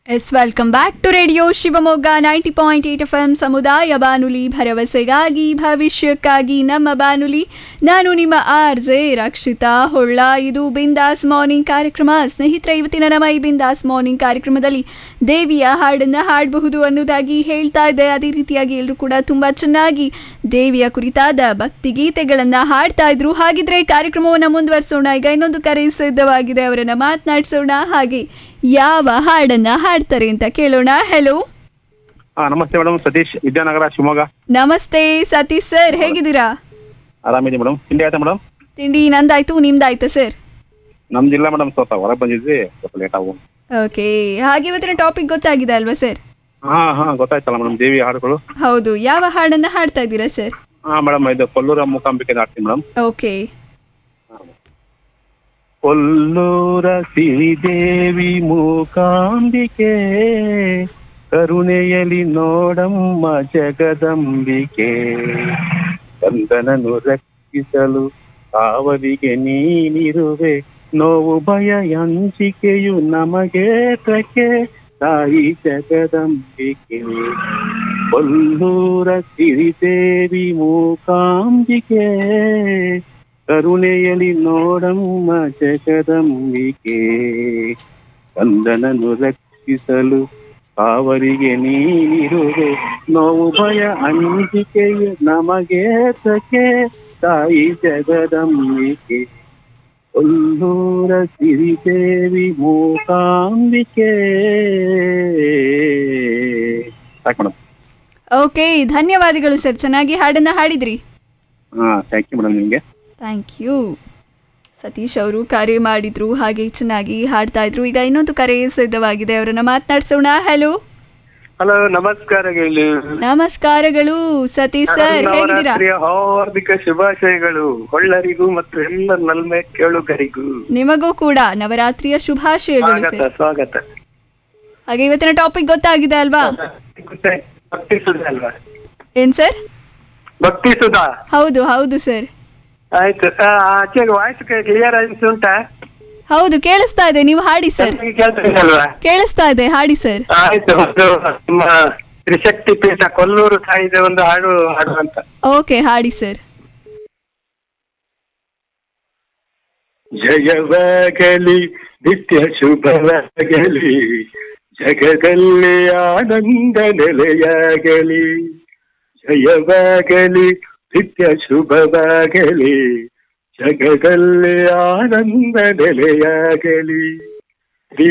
S welcome back to radio Shivamogga ninety point eight F M ಸಮುದಾಯ ಬಾನುಲಿ ಭರವಸೆಗಾಗಿ ಭವಿಷ್ಯಕ್ಕಾಗಿ ನಮ್ಮ ಬಾನುಲಿ ನಾನು ನಿಮ್ಮ ಆರ್ ಜೆ ರಕ್ಷಿತಾ ಹೊಳ್ಳ ಇದು ಬಿಂದಾಸ್ ಮಾರ್ನಿಂಗ್ ಕಾರ್ಯಕ್ರಮ ಸ್ನೇಹಿತರೆ ಇವತ್ತಿನ ನಮ್ಮ ಈ ಬಿಂದಾಸ್ ಮಾರ್ನಿಂಗ್ ಕಾರ್ಯಕ್ರಮದಲ್ಲಿ ದೇವಿಯ ಹಾಡನ್ನು ಹಾಡಬಹುದು ಅನ್ನೋದಾಗಿ ಹೇಳ್ತಾ ಇದೆ ಅದೇ ರೀತಿಯಾಗಿ ಎಲ್ಲರೂ ಕೂಡ ತುಂಬ ಚೆನ್ನಾಗಿ ದೇವಿಯ ಕುರಿತಾದ ಭಕ್ತಿ ಗೀತೆಗಳನ್ನು ಹಾಡ್ತಾ ಇದ್ರು ಹಾಗಿದ್ರೆ ಕಾರ್ಯಕ್ರಮವನ್ನು ಮುಂದುವರಿಸೋಣ ಈಗ ಇನ್ನೊಂದು ಕರೆ ಸಿದ್ಧವಾಗಿದೆ ಅವರನ್ನ ಮಾತನಾಡಿಸೋಣ ಹಾಗೆ ಯಾವ ಹಾಡನ್ನ ಹಾಡ್ತಾರೆ ಅಂತ ಕೇಳೋಣ ಹೆಲೋ ಹಾ ನಮಸ್ತೆ ಮೇಡಮ್ ಸತೀಶ್ ವಿದ್ಯಾನಗರ ಶಿವಮೊಗ್ಗ ನಮಸ್ತೆ ಸತೀಶ್ ಸರ್ ಹೇಗಿದ್ದೀರಾ ಆರಾಮಿದೆ ಮೇಡಮ್ ತಿಂಡಿ ಆಯ್ತಾ ಮೇಡಮ್ ತಿಂಡಿ ನಂದಾಯ್ತು ನಿಮ್ದಾಯ್ತಾ ಸರ್ ನಮ್ದಿಲ್ಲ ಮೇಡಮ್ ಸ್ವಲ್ಪ ಹೊರಗೆ ಬಂದಿದ್ವಿ ಸ್ವಲ್ಪ ಲೇಟ್ ಆಗು ಓಕೆ ಹಾಗೆ ಇವತ್ತಿನ ಟಾಪಿಕ್ ಗೊತ್ತಾಗಿದೆ ಅಲ್ವಾ ಸರ್ ಹಾ ಹಾ ಗೊತ್ತಾಯ್ತಲ್ಲ ಮೇಡಮ್ ದೇವಿ ಹಾಡುಗಳು ಹೌದು ಯಾವ ಹಾಡನ್ನ ಹಾಡ್ತಾ ಇದ್ದೀರಾ ಸರ್ ಹಾ ಮೇಡಮ್ ಇದು ಕೊಲ್ಲೂರ ಮೂಕಾಂಬಿಕೆ ಆಡ್ತೀನಿ ಮೇಡಮ್ ಓಕೆ ಕೊಲ್ಲೂರ ಸಿರಿದೇವಿ ಮೂಕಾಂಬಿಕೆ ಕರುಣೆಯಲಿ ನೋಡಮ್ಮ ಜಗದಂಬಿಕೆ ಕಂದನನು ರಕ್ಷಿಸಲು ಕಾವಲಿಗೆ ನೀನಿರುವೆ ನೋವು ಭಯ ಹಂಚಿಕೆಯು ನಮಗೆ ತಕೆ ತಾಯಿ ಜಗದಂಬಿಕೆ ಕೊಲ್ಲೂರ ಸಿರಿದೇವಿ ಮೂಕಾಂಬಿಕೆ ಕರುಣೆಯಲಿ ನೋಡಮ್ಮ ಜಗದಂಬಿಕೆ ಕಂದನನು ರಕ್ಷಿಸಲು ಅವರಿಗೆ ನೀನಿರುವೆ ನೋವು ಭಯ ಅಂಜಿಕೆಯು ನಮಗೆ ತಕೆ ತಾಯಿ ಜಗದಂಬಿಕೆ ಕೊಲ್ಲೂರ ಸಿರಿದೇವಿ ಮೂಕಾಂಬಿಕೆ ಸಾಕು ಮೇಡಮ್ ಓಕೆ ಧನ್ಯವಾದಗಳು ಸರ್ ಚೆನ್ನಾಗಿ ಹಾಡನ್ನ ಹಾಡಿದ್ರಿ ಹಾಂ ಥ್ಯಾಂಕ್ ಯು ಮೇಡಮ್ ನಿಮಗೆ ಥ್ಯಾಂಕ್ ಯು ಸತೀಶ್ ಅವರು ಕರೆ ಮಾಡಿದ್ರು ಹಾಗೆ ಚೆನ್ನಾಗಿ ಹಾಡ್ತಾ ಇದ್ರು ಈಗ ಇನ್ನೊಂದು ಕರೆ ಸಿದ್ಧವಾಗಿದೆ ಅವರನ್ನ ಮಾತನಾಡಿಸೋಣ ಹಲೋ ಹಲೋ ನಮಸ್ಕಾರಗಳು ನಮಸ್ಕಾರಗಳು ಸತೀಶ್ ಸರ್ ಹೇಗಿದ್ದೀರಾ ನವರಾತ್ರಿಯ ಹಾರ್ದಿಕ ಶುಭಾಶಯಗಳು ಹೊಳ್ಳರಿಗೂ ಮತ್ತು ಎಲ್ಲ ನಲ್ಮೆ ಕೇಳುಗರಿಗೂ ನಿಮಗೂ ಕೂಡ ನವರಾತ್ರಿಯ ಶುಭಾಶಯಗಳು ಸ್ವಾಗತ ಸರ್ ಸ್ವಾಗತ ಹಾಗೆ ಇವತ್ತಿನ ಟಾಪಿಕ್ ಗೊತ್ತಾಗಿದೆ ಅಲ್ವಾ ಗೊತ್ತೆ? ಭಕ್ತಿ ಸುಧಾ ಅಲ್ವಾ ಏನ್ ಸರ್ ಭಕ್ತಿ ಸುಧಾ ಹೌದು ಹೌದು ಸರ್ ಆಯ್ತು ಆ, ಆಚೆಗೆ ವಾಯ್ಸ್ ಕ್ಲಿಯರ್ ಆಗಿ ಉಂಟಾ ಹೌದು ಕೇಳಿಸ್ತಾ ಇದೆ ನೀವು ಹಾಡಿ ಸರ್ ನನಗೆ ಕೇಳ್ತಾ ಇದೆ ಅಲ್ವಾ ಕೇಳಿಸ್ತಾ ಇದೆ ಹಾಡಿ ಸರ್ ಆಯ್ತು ಒಂದು ನಿಮ್ಮ ತ್ರಿಶಕ್ತಿ ಪೀಠ ಕೊಲ್ಲೂರು ಸಾಯಿದೆ ಒಂದು ಹಾಡು ಹಾಡುವಂತ ಓಕೆ ಹಾಡಿ ಸರ್ ಜಯವಾಗಲಿ ನಿತ್ಯ ಶುಭವಾಗಲಿ ಜಗದಲ್ಲಿ ಆನಂದ ನೆಲೆಯಾಗಲಿ ಜಯವಾಗಲಿ ನಿತ್ಯ ಶುಭವಾಗಲಿ ಜಗದಲ್ಲಿ ಆನಂದ ನೆಲೆಯಾಗಲಿ